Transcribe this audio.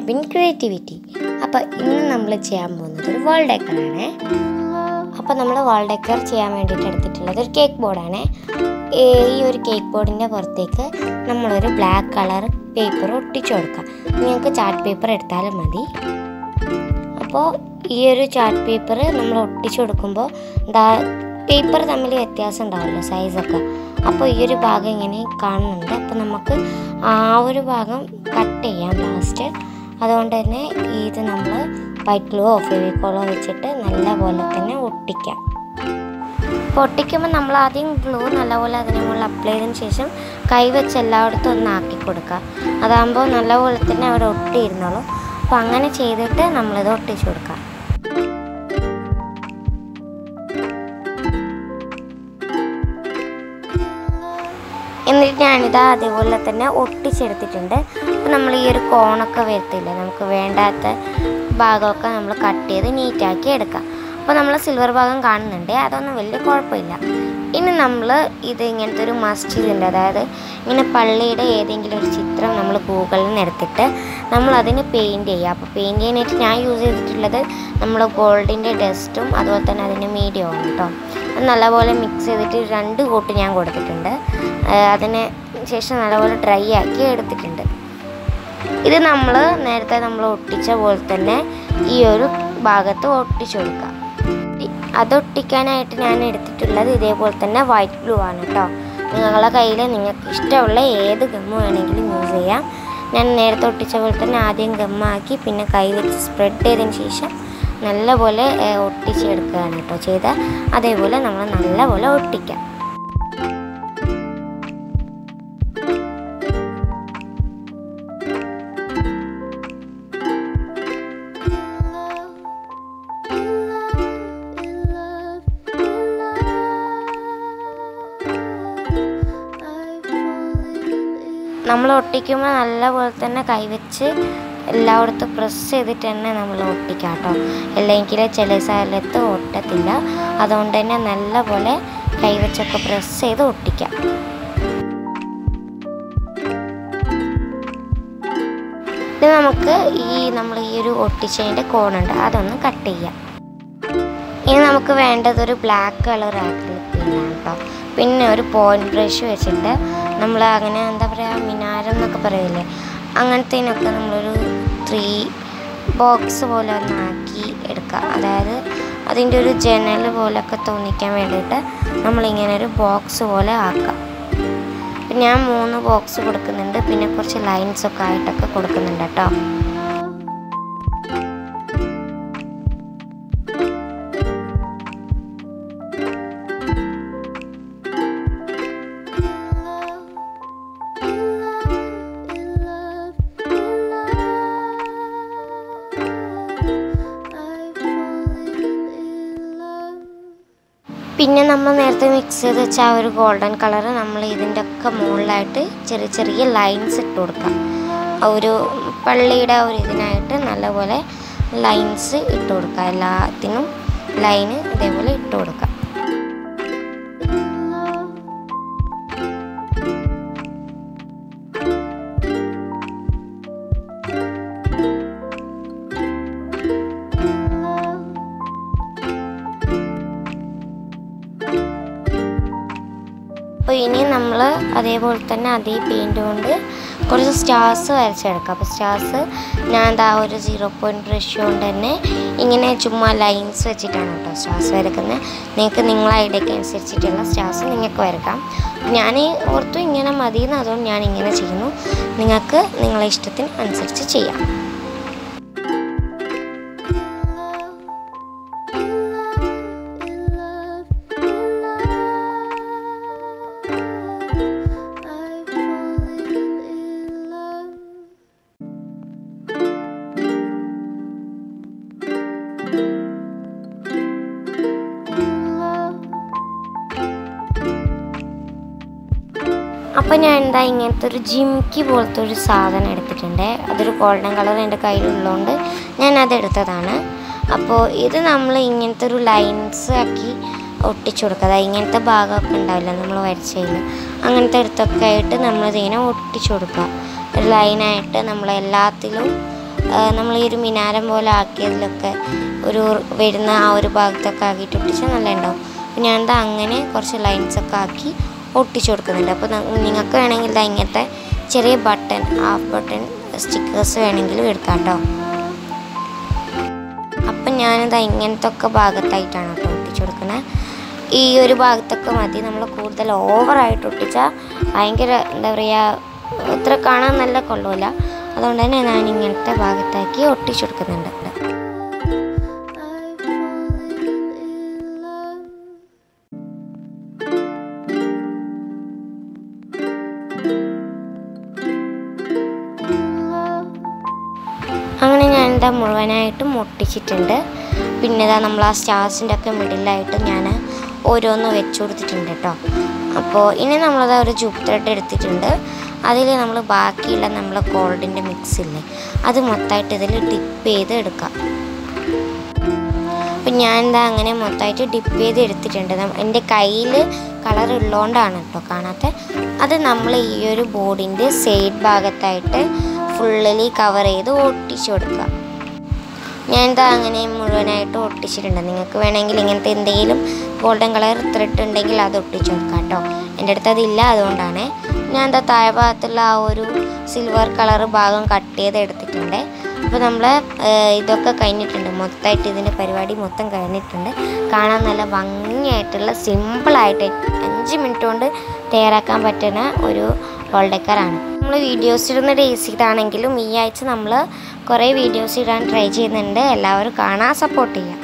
Bin creativity അപ്പോൾ ഇന്ന് നമ്മൾ ചെയ്യാൻ പോകുന്നത് ഒരു വേൾഡ് ഡെക്കറാണ് അപ്പോൾ നമ്മൾ വേൾഡ് ഡെക്കർ ചെയ്യാൻ വേണ്ടിയിട്ട് എടുത്തിട്ടുള്ളത് ഒരു കേക്ക് ബോർഡാണ് ഈ ഒരു കേക്ക് ബോർഡിൻ്റെ പുറത്തേക്ക് നമ്മളൊരു ബ്ലാക്ക് കളർ പേപ്പർ ഒട്ടിച്ചു കൊടുക്കാം നിങ്ങൾക്ക് ചാർട്ട് പേപ്പർ എടുത്താലും മതി അപ്പോൾ ഈ ഒരു ചാർട്ട് പേപ്പർ നമ്മൾ ഒട്ടിച്ചു കൊടുക്കുമ്പോൾ ദാ പേപ്പർ തമ്മിൽ വ്യത്യാസം ഉണ്ടാവുമല്ലോ സൈസൊക്കെ അപ്പോൾ ഈ ഒരു ഭാഗം ഇങ്ങനെ കാണുന്നുണ്ട് അപ്പോൾ നമുക്ക് ആ ഒരു ഭാഗം കട്ട് ചെയ്യാം ലാസ്റ്റ് അതുകൊണ്ട് തന്നെ ഇത് നമ്മൾ വൈറ്റ് ഗ്ലൂവോ ഫെവിക്കോളോ വെച്ചിട്ട് നല്ലപോലെ തന്നെ ഒട്ടിക്കാം അപ്പോൾ ഒട്ടിക്കുമ്പോൾ നമ്മൾ ആദ്യം ഗ്ലൂ നല്ലപോലെ അതിന് മുകളിൽ അപ്ലൈ ചെയ്തതിന് ശേഷം കൈ വെച്ച് എല്ലായിടത്തും ഒന്ന് ആക്കി കൊടുക്കുക അതാകുമ്പോൾ നല്ലപോലെ തന്നെ അവിടെ ഒട്ടിയിരുന്നോളൂ അപ്പോൾ അങ്ങനെ ചെയ്തിട്ട് നമ്മളിത് ഒട്ടിച്ചു കൊടുക്കാം എന്നിട്ട് ഞാനിത് അതേപോലെ തന്നെ ഒട്ടിച്ചെടുത്തിട്ടുണ്ട് അപ്പോൾ നമ്മൾ ഈ ഒരു കോണൊക്കെ വരത്തില്ല നമുക്ക് വേണ്ടാത്ത ഭാഗമൊക്കെ നമ്മൾ കട്ട് ചെയ്ത് നീറ്റാക്കി എടുക്കാം അപ്പോൾ നമ്മൾ സിൽവർ ഭാഗം കാണുന്നുണ്ട് അതൊന്നും വലിയ കുഴപ്പമില്ല ഇനി നമ്മൾ ഇത് ഇങ്ങനത്തെ ഒരു മസ്ജിദുണ്ട് അതായത് ഇങ്ങനെ പള്ളിയുടെ ഏതെങ്കിലും ഒരു ചിത്രം നമ്മൾ ഗൂഗിളിൽ നിന്ന് എടുത്തിട്ട് നമ്മൾ അതിന് പെയിൻറ് ചെയ്യുക അപ്പോൾ പെയിൻറ് ചെയ്യാനായിട്ട് ഞാൻ യൂസ് ചെയ്തിട്ടുള്ളത് നമ്മൾ ഗോൾഡിൻ്റെ ഡസ്റ്റും അതുപോലെ തന്നെ അതിൻ്റെ മീഡിയമാണ് കേട്ടോ അത് നല്ലപോലെ മിക്സ് ചെയ്തിട്ട് രണ്ട് കോട്ട് ഞാൻ കൊടുത്തിട്ടുണ്ട് അതിന് ശേഷം നല്ലപോലെ ഡ്രൈ ആക്കി എടുത്തിട്ടുണ്ട് ഇത് നമ്മൾ നേരത്തെ നമ്മൾ ഒട്ടിച്ച പോലെ തന്നെ ഈ ഒരു ഭാഗത്ത് ഒട്ടിച്ചു കൊടുക്കുക അത് ഒട്ടിക്കാനായിട്ട് ഞാൻ എടുത്തിട്ടുള്ളത് ഇതേപോലെ തന്നെ വൈറ്റ് ഗ്ലൂ ആണ് കേട്ടോ നിങ്ങളുടെ കയ്യിൽ നിങ്ങൾക്ക് ഇഷ്ടമുള്ള ഏത് ഗമ്മ് വേണമെങ്കിലും യൂസ് ചെയ്യാം ഞാൻ നേരത്തെ ഒട്ടിച്ച പോലെ തന്നെ ആദ്യം ഗമ്മാക്കി പിന്നെ കൈ വെച്ച് സ്പ്രെഡ് ചെയ്തതിന് ശേഷം നല്ലപോലെ ഒട്ടിച്ചെടുക്കുകയാണ് കേട്ടോ ചെയ്ത അതേപോലെ നമ്മൾ നല്ലപോലെ ഒട്ടിക്കാം നമ്മൾ ഒട്ടിക്കുമ്പോൾ നല്ലപോലെ തന്നെ കൈവച്ച് എല്ലായിടത്തും പ്രസ് ചെയ്തിട്ട് തന്നെ നമ്മൾ ഒട്ടിക്കാം കേട്ടോ അല്ലെങ്കിൽ ചില സ്ഥലത്ത് ഒട്ടത്തില്ല അതുകൊണ്ട് തന്നെ നല്ലപോലെ കൈവച്ചൊക്കെ പ്രസ് ചെയ്ത് ഒട്ടിക്കാം ഇത് നമുക്ക് ഈ നമ്മൾ ഈ ഒരു ഒട്ടിച്ചതിൻ്റെ കോണുണ്ട് അതൊന്ന് കട്ട് ചെയ്യാം ഇനി നമുക്ക് വേണ്ടത് ഒരു ബ്ലാക്ക് കളർ ആക്രിലിക് പെയിൻ്റാണ് കേട്ടോ പിന്നെ ഒരു പോയിന്റ് ബ്രഷ് വെച്ചിട്ട് നമ്മൾ അങ്ങനെ എന്താ പറയുക മിനാരം എന്നൊക്കെ പറയില്ലേ അങ്ങനത്തേനൊക്കെ നമ്മളൊരു ത്രീ ബോക്സ് പോലെ ഒന്ന് ആക്കി എടുക്കുക അതായത് അതിൻ്റെ ഒരു ജനൽ പോലൊക്കെ തോന്നിക്കാൻ വേണ്ടിയിട്ട് നമ്മളിങ്ങനെ ഒരു ബോക്സ് പോലെ ആക്കാം അപ്പം ഞാൻ മൂന്ന് ബോക്സ് കൊടുക്കുന്നുണ്ട് പിന്നെ കുറച്ച് ലൈൻസ് ഒക്കെ ആയിട്ടൊക്കെ കൊടുക്കുന്നുണ്ട് കേട്ടോ പിന്നെ നമ്മൾ നേരത്തെ മിക്സ് ചെയ്ത് വെച്ച ആ ഒരു ഗോൾഡൻ കളർ നമ്മൾ ഇതിൻ്റെ ഒക്കെ മുകളിലായിട്ട് ചെറിയ ചെറിയ ലൈൻസ് ഇട്ട് കൊടുക്കാം ഒരു പള്ളിയുടെ ഒരു ഇതിനായിട്ട് നല്ലപോലെ ലൈൻസ് ഇട്ട് കൊടുക്കുക എല്ലാത്തിനും ലൈന് ഇതേപോലെ ഇട്ട് കൊടുക്കാം അപ്പോൾ ഇനി നമ്മൾ അതേപോലെ തന്നെ അതേ പെയിൻറ് കൊണ്ട് കുറച്ച് സ്റ്റാർസ് വരച്ചെടുക്കാം അപ്പോൾ സ്റ്റാർസ് ഞാൻ എന്താ ഒരു സീറോ പോയിൻറ്റ് ബ്രഷ് കൊണ്ട് തന്നെ ഇങ്ങനെ ചുമ്മാ ലൈൻസ് വെച്ചിട്ടാണ് കേട്ടോ സ്റ്റാർസ് വരക്കുന്നത് നിങ്ങൾക്ക് നിങ്ങളെ ഐഡിയക്ക് അനുസരിച്ചിട്ടുള്ള സ്റ്റാർസ് നിങ്ങൾക്ക് വരക്കാം ഞാൻ ഓർത്തു ഇങ്ങനെ മതിയെന്ന് അതുകൊണ്ട് ഞാൻ ഇങ്ങനെ ചെയ്യുന്നു നിങ്ങൾക്ക് നിങ്ങളെ ഇഷ്ടത്തിന് അനുസരിച്ച് ചെയ്യാം അപ്പം ഞാൻ എന്താ ഇങ്ങനത്തെ ഒരു ജിംക്കി പോലത്തെ ഒരു സാധനം എടുത്തിട്ടുണ്ട് അതൊരു ഗോൾഡൻ കളർ എൻ്റെ കയ്യിലുള്ളതുകൊണ്ട് ഞാൻ അതെടുത്തതാണ് അപ്പോൾ ഇത് നമ്മൾ ഇങ്ങനത്തെ ഒരു ലൈൻസ് ആക്കി ഒട്ടിച്ചു കൊടുക്കുക അതായത് ഇങ്ങനത്തെ ഭാഗമൊക്കെ ഉണ്ടാവില്ല നമ്മൾ വരച്ചതിൽ അങ്ങനത്തെ അടുത്തൊക്കെ ആയിട്ട് നമ്മളിതിങ്ങനെ ഒട്ടിച്ചു കൊടുക്കുക ഒരു ലൈനായിട്ട് നമ്മൾ എല്ലാത്തിലും നമ്മൾ ഈ ഒരു മിനാരം പോലെ ആക്കിയതിലൊക്കെ ഒരു വരുന്ന ആ ഒരു ഭാഗത്തൊക്കെ ആക്കിയിട്ട് ഒട്ടിച്ചാൽ നല്ല ഉണ്ടാവും അപ്പോൾ ഞാനിത് അങ്ങനെ കുറച്ച് ലൈൻസ് ഒക്കെ ആക്കി ഒട്ടിച്ചു കൊടുക്കുന്നുണ്ട് അപ്പോൾ നിങ്ങൾക്ക് വേണമെങ്കിൽ ഇതാ ഇങ്ങനത്തെ ചെറിയ ബട്ടൺ ഹാഫ് ബട്ടൺ സ്റ്റിക്കേഴ്സ് വേണമെങ്കിലും എടുക്കാം കേട്ടോ അപ്പം ഞാനിത് ഇങ്ങനത്തെ ഒക്കെ ഭാഗത്തായിട്ടാണ് കേട്ടോ ഒട്ടിച്ചു കൊടുക്കുന്നത് ഈ ഒരു ഭാഗത്തൊക്കെ മതി നമ്മൾ കൂടുതൽ ഓവറായിട്ട് ഒട്ടിച്ചാൽ ഭയങ്കര എന്താ പറയുക ഇത്ര കാണാൻ നല്ല കൊള്ളൂല അതുകൊണ്ട് തന്നെ ഞാൻ ഇങ്ങനത്തെ ഭാഗത്താക്കി ഒട്ടിച്ചു കൊടുക്കുന്നുണ്ട് I've fallen in love. In love. അങ്ങനെ ഞാൻ എന്താ മുഴുവനായിട്ടും ഒട്ടിച്ചിട്ടുണ്ട് പിന്നെ ഇതാ നമ്മൾ ആ സ്റ്റാർസിൻ്റെ ഒക്കെ മിഡിലായിട്ട് ഞാൻ ഓരോന്ന് വെച്ച് കൊടുത്തിട്ടുണ്ട് കേട്ടോ അപ്പോൾ ഇനി നമ്മളത് ഒരു ജൂപ്പ് ത്രെഡ് എടുത്തിട്ടുണ്ട് അതിൽ നമ്മൾ ബാക്കിയുള്ള നമ്മൾ ഗോൾഡിൻ്റെ മിക്സ് ഇല്ലേ അത് മൊത്തമായിട്ട് ഇതിൽ ഡിപ്പ് ചെയ്ത് എടുക്കാം അപ്പം ഞാൻ എന്താ അങ്ങനെ മൊത്തമായിട്ട് ഡിപ്പ് ചെയ്ത് എടുത്തിട്ടുണ്ട് നം- എൻ്റെ കയ്യിൽ കളർ ഉള്ളതുകൊണ്ടാണ് കേട്ടോ കാണാത്ത അത് നമ്മൾ ഈ ഒരു ബോർഡിൻ്റെ സൈഡ് ഭാഗത്തായിട്ട് ഫുള്ളലി കവർ ചെയ്ത് ഒട്ടിച്ചു കൊടുക്കുക ഞാൻ എന്താ അങ്ങനെ മുഴുവനായിട്ട് ഒട്ടിച്ചിട്ടുണ്ട് നിങ്ങൾക്ക് വേണമെങ്കിൽ ഇങ്ങനത്തെ എന്തെങ്കിലും ഗോൾഡൻ കളർ ത്രെഡ് ഉണ്ടെങ്കിൽ അത് ഒട്ടിച്ചു കൊടുക്കാം കേട്ടോ എൻ്റെ അടുത്ത് അതില്ല അതുകൊണ്ടാണ് ഞാൻ എന്താ താഴെ ഭാഗത്തുള്ള ആ ഒരു സിൽവർ കളർ ഭാഗം കട്ട് ചെയ്ത് എടുത്തിട്ടുണ്ട് അപ്പോൾ നമ്മൾ ഇതൊക്കെ കഴിഞ്ഞിട്ടുണ്ട് മൊത്തമായിട്ട് ഇതിൻ്റെ പരിപാടി മൊത്തം കഴിഞ്ഞിട്ടുണ്ട് കാണാൻ നല്ല ഭംഗിയായിട്ടുള്ള സിമ്പിളായിട്ട് അഞ്ച് മിനിറ്റ് കൊണ്ട് തയ്യാറാക്കാൻ പറ്റുന്ന ഒരു റോൾ ഡെക്കറാണ് നമ്മൾ വീഡിയോസ് ഇടുന്ന ഡേയ്സ് ഇതാണെങ്കിലും ഈ ആഴ്ച നമ്മൾ കുറേ വീഡിയോസ് ഇടാൻ ട്രൈ ചെയ്യുന്നുണ്ട് എല്ലാവരും കാണാൻ സപ്പോർട്ട് ചെയ്യുക